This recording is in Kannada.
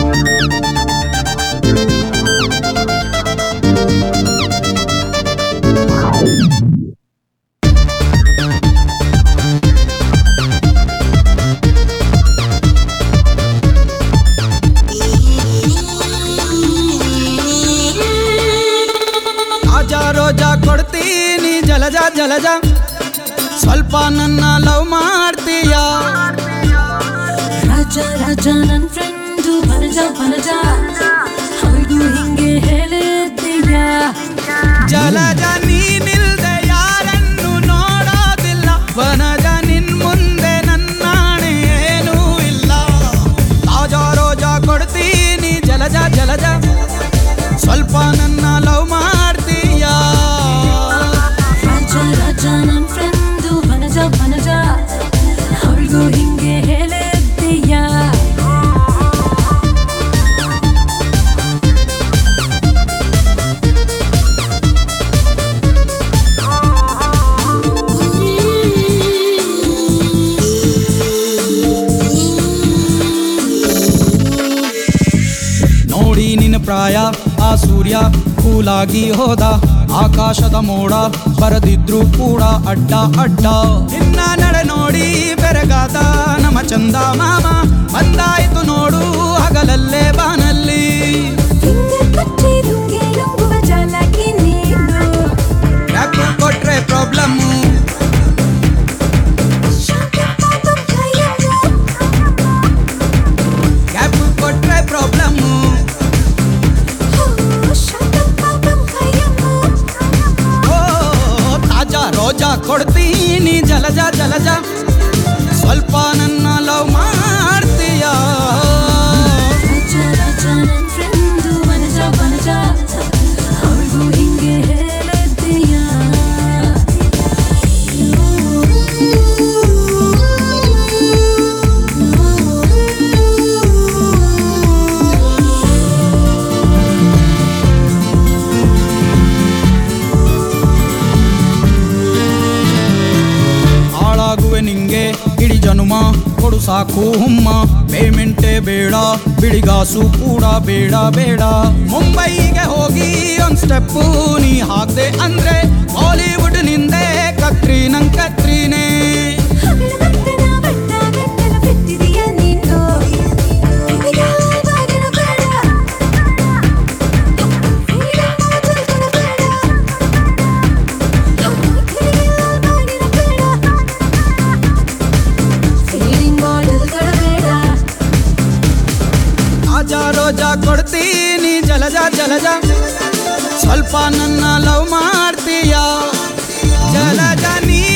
ತಾಜಾ ರೋಜಾ ಕೊಡ್ತೀನಿ ಜಲಜ ಜಲಜ ಸ್ವಲ್ಪ ನನ್ನ ಲವ್ ಮಾಡ್ತೀಯ ರಾಜ ರಾಜ ನನ್ ಫ್ರೆಂಡು ಬನಜ ಬನಜ ಹೌದು ಹಿಂಗೆ ಹೇಳಿದ್ದೀಯ ಜಲಜ ನೀನಿಲ್ದೆ ಯಾರನ್ನು ನೋಡೋದಿಲ್ಲ ವನಜ ನಿನ್ ಮುಂದೆ ನನ್ನಾಣೆ ಏನೂ ಇಲ್ಲ ತಾಜಾ ರೋಜಾ ಕೊಡ್ತೀನಿ ಜಲಜ ಜಲಜ ಸ್ವಲ್ಪ ನನ್ನ ಲವ್ ಮಾಡ್ತೀಯ ರಾಜ ರಾಜ ನನ್ ಫ್ರೆಂಡು ಬನಜ ಬನಜ ಹೌದು ಹಿಂಗೆ ಹೇಳಿದ್ದೀಯ ನೋಡಿ ನಿನ್ನ ಪ್ರಾಯ ಆ ಸೂರ್ಯ ಕೂಲಾಗಿ ಹೋದ ಆಕಾಶದ ಮೋಡ ಬರದಿದ್ರು ಕೂಡ ಅಡ್ಡ ಅಡ್ಡ ನಿನ್ನ ನಡೆ ನೋಡಿ ಬೆರಗಾದ ನಮ್ಮ ಚಂದ ಮಾಮ ಬಂದಾಯ್ತು ನೋಡು ಹಗಲಲ್ಲೇ ಬಾನಲ್ಲಿ ಫಿಂಗರ್ ಕಚ್ಚಿ ನುಂಗಿ ನುಂಗುವ ಜಾಲಕಿ ನೀನು ಯಾಕೆ ಕೊಟ್ರೆ ಪ್ರಾಬ್ಲಮ್ಮು ಶಾಂತಪಾಪಂ ಕೈಯನ್ನು ಗ್ಯಾಪ್ ಕೊಟ್ರೆ ಪ್ರಾಬ್ಲಮ್ಮು ಓ ಶಾಂತಪಾಪಂ ಕೈಯನ್ನು ಓ ತಾಜಾ ರೋಜಾ ಕೊಡ್ತೀನಿ ಜಲಜ ಜಲಜ ಸ್ವಲ್ಪ ನನ್ನ ಲವ್ ಮಾಡ್ತೀಯ ರಾಜ ರಾಜ ನನ್ ಫ್ರೆಂಡು ಬನಜ ಬನಜ ಅವ್ರಿಗೂ ಹಿಂಗೆ ಹೇಳಿದ್ದೀಯ ಹಾಳಾಗುವೆ ನಿಂಗೆ ಇಡೀ ಜನುಮ ಕೊಡು ಸಾಕು ಹುಮ್ಮ ಪೇಮೆಂಟೇ ಬೇಡ ಬಿಡಿಗಾಸು ಕೂಡ ಬೇಡ ಬೇಡ ಮುಂಬೈಗೆ ಹೋಗಿ ಒಂದ್ ಸ್ಟೆಪ್ಪು ನೀ ಹಾಕ್ದೆ ಅಂದ್ರೆ ಬಾಲಿವುಡ್ ನಿಂದೆ ಕತ್ರಿ ನಂಗ್ ಕತ್ರಿನೇ ಹಗಲ ಗಂಟನ ಬಟ್ಟ ಗಂಟನ ಬಿಟ್ಟಿದೀಯ ನೀನು ಈಗ ಬಾಗಿನ ಬೇಡ ಈಗ ಮಾತುಗಳ ಬೇಡ ಬಾಗಿನ ಬೇಡ ಫೀಲಿಂಗ್ ಬಾಟಲ್ಗಳ ಬೇಡ ತಾಜಾ ರೋಜಾ ಕೊಡ್ತೀನಿ ಜಲಜ ಜಲಜ ಸ್ವಲ್ಪ ನನ್ನ ಲವ್ ಮಾಡ್ತೀಯ ಜಲಜ ನೀ